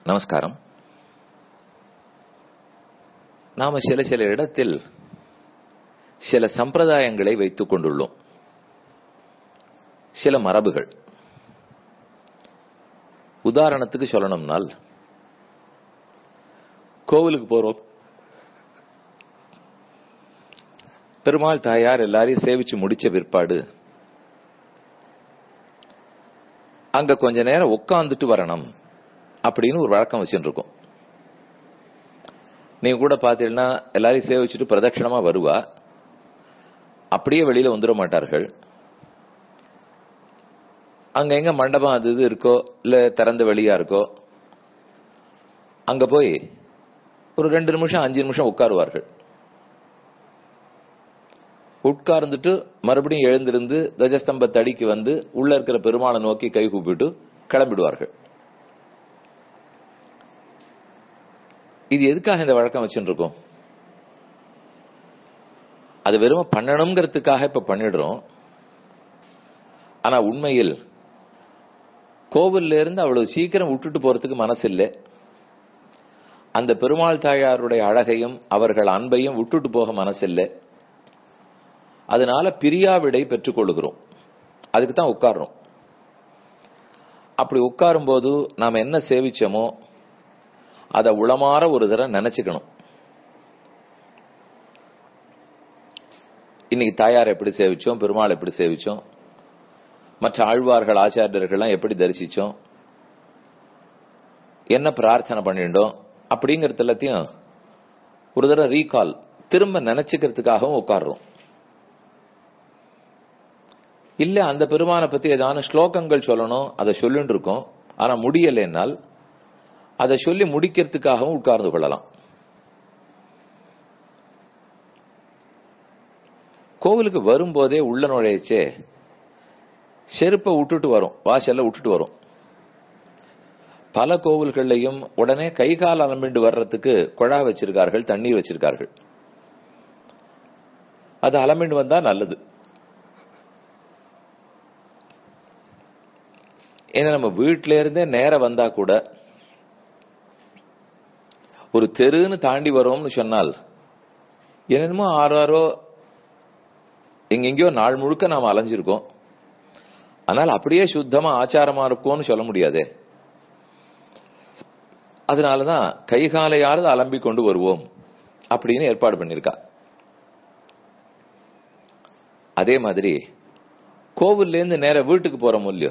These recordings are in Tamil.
நமஸ்காரம் நாம சில சில இடத்தில் சில சம்பிரதாயங்களை வைத்துக் கொண்டுள்ளோம் சில மரபுகள் உதாரணத்துக்கு சொல்லணும்னால் கோவிலுக்கு போறோம் பெருமாள் தாயார் எல்லாரையும் சேவிச்சு முடிச்ச பிற்பாடு அங்க கொஞ்ச நேரம் உட்காந்துட்டு வரணும் அப்படின்னு ஒரு வழக்கம் வச்சுட்டு இருக்கும் நீங்க கூட பாத்தீங்கன்னா எல்லாரையும் சேவிச்சுட்டு பிரதட்சணமா வருவா அப்படியே வெளியில வந்துட மாட்டார்கள் அங்க எங்க மண்டபம் அது இது இருக்கோ இல்ல திறந்த வெளியா இருக்கோ அங்க போய் ஒரு ரெண்டு நிமிஷம் அஞ்சு நிமிஷம் உட்காருவார்கள் உட்கார்ந்துட்டு மறுபடியும் எழுந்திருந்து துவஜஸ்தம்ப தடிக்கு வந்து உள்ள இருக்கிற பெருமாளை நோக்கி கை கூப்பிட்டு கிளம்பிடுவார்கள் இது எதுக்காக இந்த வழக்கம் வச்சுட்டு இருக்கோம் அது வெறும் பண்ணணுங்கிறதுக்காக இப்ப பண்ணிடுறோம் ஆனா உண்மையில் கோவில்ல இருந்து அவ்வளவு சீக்கிரம் விட்டுட்டு போறதுக்கு மனசு இல்லை அந்த பெருமாள் தாயாருடைய அழகையும் அவர்கள் அன்பையும் விட்டுட்டு போக மனசு இல்லை அதனால பிரியாவிடை பெற்றுக் கொள்ளுகிறோம் அதுக்கு தான் உட்கார்றோம் அப்படி உட்காரும் போது நாம என்ன சேவிச்சோமோ அதை உளமாற ஒரு தடவை நினைச்சுக்கணும் இன்னைக்கு தாயார் எப்படி சேவிச்சோம் பெருமாள் எப்படி சேவிச்சோம் மற்ற ஆழ்வார்கள் ஆச்சாரியர்கள்லாம் எப்படி தரிசிச்சோம் என்ன பிரார்த்தனை பண்ணிட்டோம் அப்படிங்கறது எல்லாத்தையும் ஒரு தடவை ரீகால் திரும்ப நினைச்சுக்கிறதுக்காகவும் உட்கார்றோம் இல்ல அந்த பெருமானை பத்தி ஏதான ஸ்லோகங்கள் சொல்லணும் அதை சொல்லிட்டு இருக்கோம் ஆனா முடியலைன்னால் அதை சொல்லி முடிக்கிறதுக்காகவும் உட்கார்ந்து கொள்ளலாம் கோவிலுக்கு வரும்போதே உள்ள நுழையச்சே செருப்பை விட்டுட்டு வரும் வாசல்ல விட்டுட்டு வரும் பல கோவில்கள்லையும் உடனே கை கால் அலம்பிண்டு வர்றதுக்கு குழா வச்சிருக்கார்கள் தண்ணீர் வச்சிருக்கார்கள் அது அலம்பிண்டு வந்தா நல்லது ஏன்னா நம்ம வீட்டில இருந்தே நேரம் வந்தா கூட ஒரு தெருன்னு தாண்டி வரோம்னு சொன்னால் என்னென்னமோ ஆறாரோ எங்கெங்கயோ நாள் முழுக்க நாம அலைஞ்சிருக்கோம் ஆனால் அப்படியே சுத்தமா ஆச்சாரமா இருக்கும்னு சொல்ல முடியாதே அதனாலதான் கைகாலையாவது அலம்பி கொண்டு வருவோம் அப்படின்னு ஏற்பாடு பண்ணிருக்கா அதே மாதிரி கோவில்ல இருந்து நேர வீட்டுக்கு போறோம் இல்லையோ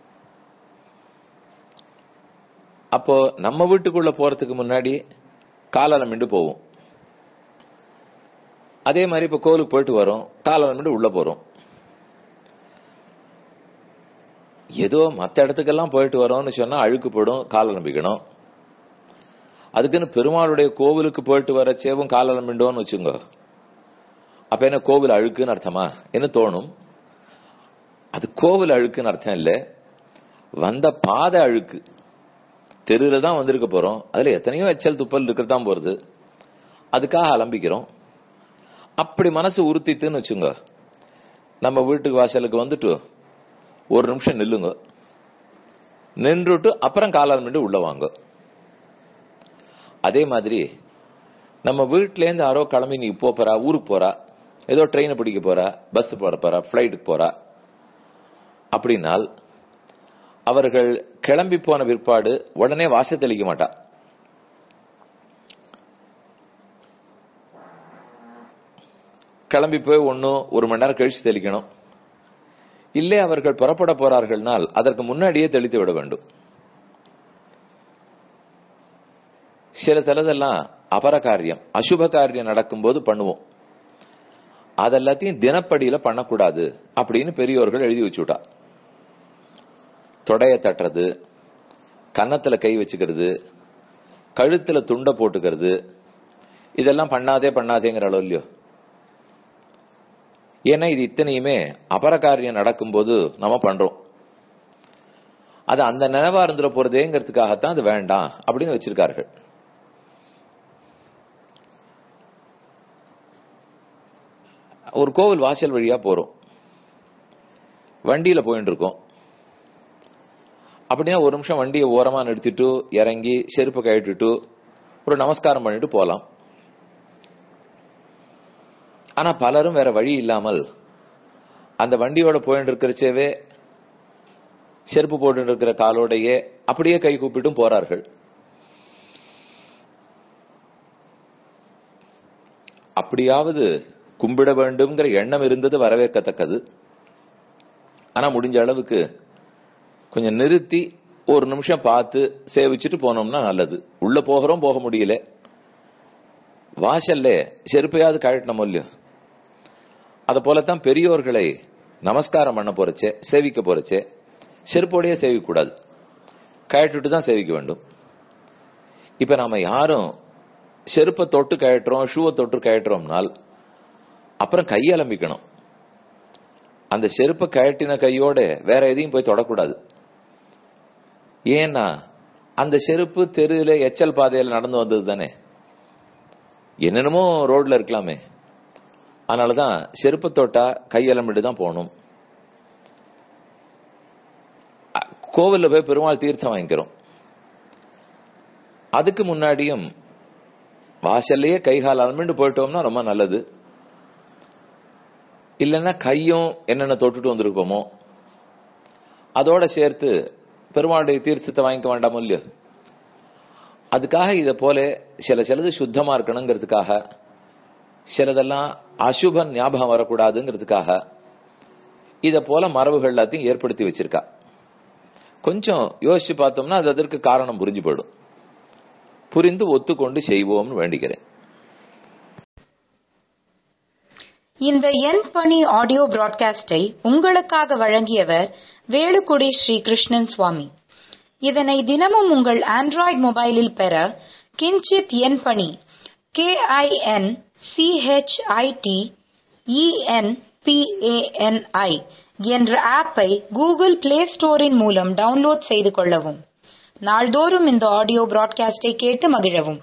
அப்போ நம்ம வீட்டுக்குள்ள போறதுக்கு முன்னாடி காலலமிண்டு போவோம் அதே மாதிரி இப்ப கோவிலுக்கு போயிட்டு வரோம் காலலமிண்டு உள்ள போறோம் ஏதோ மத்த இடத்துக்கெல்லாம் போயிட்டு வரோம்னு சொன்னா அழுக்கு போடும் கால நம்பிக்கணும் அதுக்குன்னு பெருமாளுடைய கோவிலுக்கு போயிட்டு வர சேவும் கால நம்பிண்டோன்னு வச்சுங்க அப்ப என்ன கோவில் அழுக்குன்னு அர்த்தமா என்ன தோணும் அது கோவில் அழுக்குன்னு அர்த்தம் இல்ல வந்த பாதை அழுக்கு தெருல தான் வந்திருக்க போறோம் அதுல எத்தனையோ எச்சல் துப்பல் இருக்கத்தான் போறது அதுக்காக அலம்பிக்கிறோம் அப்படி மனசு உறுத்தித்துன்னு வச்சுங்க நம்ம வீட்டுக்கு வாசலுக்கு வந்துட்டு ஒரு நிமிஷம் நில்லுங்க நின்றுட்டு அப்புறம் காலால் மிண்டு உள்ள வாங்க அதே மாதிரி நம்ம வீட்டுல இருந்து யாரோ கிளம்பி நீ போறா ஊருக்கு போறா ஏதோ ட்ரெயினை பிடிக்க போறா பஸ் போற போறா பிளைட்டுக்கு போறா அப்படின்னால் அவர்கள் கிளம்பி போன பிற்பாடு உடனே வாச தெளிக்க மாட்டா கிளம்பி போய் ஒன்னும் ஒரு மணி நேரம் கழிச்சு தெளிக்கணும் இல்லை அவர்கள் புறப்பட போறார்கள்னால் அதற்கு முன்னாடியே தெளித்து விட வேண்டும் சில தலதெல்லாம் அபர காரியம் அசுப காரியம் நடக்கும்போது பண்ணுவோம் அதெல்லாத்தையும் தினப்படியில பண்ணக்கூடாது அப்படின்னு பெரியோர்கள் எழுதி வச்சுட்டா தொடைய தட்டுறது கன்னத்துல கை வச்சுக்கிறது கழுத்துல துண்டை போட்டுக்கிறது இதெல்லாம் பண்ணாதே பண்ணாதேங்கிற அளவு இல்லையோ ஏன்னா இது இத்தனையுமே அபரகாரியம் நடக்கும்போது நம்ம பண்றோம் அது அந்த நினைவா இருந்துட போறதேங்கிறதுக்காகத்தான் அது வேண்டாம் அப்படின்னு வச்சிருக்கார்கள் ஒரு கோவில் வாசல் வழியா போறோம் வண்டியில போயிட்டு இருக்கோம் அப்படின்னா ஒரு நிமிஷம் வண்டியை ஓரமா நிறுத்திட்டு இறங்கி செருப்பு கழட்டிட்டு ஒரு நமஸ்காரம் பண்ணிட்டு போலாம் ஆனா பலரும் வேற வழி இல்லாமல் அந்த வண்டியோட போயிட்டு இருக்கிறச்சேவே செருப்பு போட்டு இருக்கிற காலோடையே அப்படியே கை கூப்பிட்டும் போறார்கள் அப்படியாவது கும்பிட வேண்டும்ங்கிற எண்ணம் இருந்தது வரவேற்கத்தக்கது ஆனா முடிஞ்ச அளவுக்கு கொஞ்சம் நிறுத்தி ஒரு நிமிஷம் பார்த்து சேவிச்சுட்டு போனோம்னா நல்லது உள்ள போகிறோம் போக முடியல வாசல்ல செருப்பையாவது கழட்டணும் இல்லையோ அத போலத்தான் பெரியோர்களை நமஸ்காரம் பண்ண போறச்சே சேவிக்க போறச்சே செருப்போடையே சேவிக்க கூடாது கழட்டிட்டு தான் சேவிக்க வேண்டும் இப்ப நாம யாரும் செருப்பை தொட்டு கழட்டுறோம் ஷூவை தொட்டு கழட்டுறோம்னால் அப்புறம் கையலம்பிக்கணும் அந்த செருப்பை கழட்டின கையோட வேற எதையும் போய் தொடக்கூடாது ஏன்னா அந்த செருப்பு தெருவில் எச்சல் பாதையில் நடந்து வந்தது தானே என்னென்னமோ ரோட்ல இருக்கலாமே அதனாலதான் செருப்பு தொட்டா கையலம்பிட்டு தான் போகணும் கோவில்ல போய் பெருமாள் தீர்த்தம் வாங்கிக்கிறோம் அதுக்கு முன்னாடியும் வாசல்லையே கை கால் அலம்பிட்டு போயிட்டோம்னா ரொம்ப நல்லது இல்லைன்னா கையும் என்னென்ன தொட்டுட்டு வந்திருக்கோமோ அதோட சேர்த்து பெருமாளுடைய தீர்த்தத்தை வாங்கிக்க வேண்டாமோ இல்லையோ அதுக்காக இதை போல சில சிலது சுத்தமா இருக்கணுங்கிறதுக்காக சிலதெல்லாம் அசுபன் ஞாபகம் வரக்கூடாதுங்கிறதுக்காக இத போல மரபுகள் எல்லாத்தையும் ஏற்படுத்தி வச்சிருக்கா கொஞ்சம் யோசிச்சு பார்த்தோம்னா அது அதற்கு காரணம் புரிஞ்சு போயிடும் புரிந்து ஒத்துக்கொண்டு செய்வோம்னு வேண்டிக்கிறேன் இந்த என் பணி ஆடியோ பிராட்காஸ்டை உங்களுக்காக வழங்கியவர் வேலுக்குடி ஸ்ரீ கிருஷ்ணன் சுவாமி இதனை தினமும் உங்கள் ஆண்ட்ராய்டு மொபைலில் பெற கிஞ்சித் என் பணி கே ஐ என் சிஹெச்ஐடி இஎன்பிஏஎன்ஐ என்ற ஆப்பை கூகுள் பிளே ஸ்டோரின் மூலம் டவுன்லோட் செய்து கொள்ளவும் நாள்தோறும் இந்த ஆடியோ பிராட்காஸ்டை கேட்டு மகிழவும்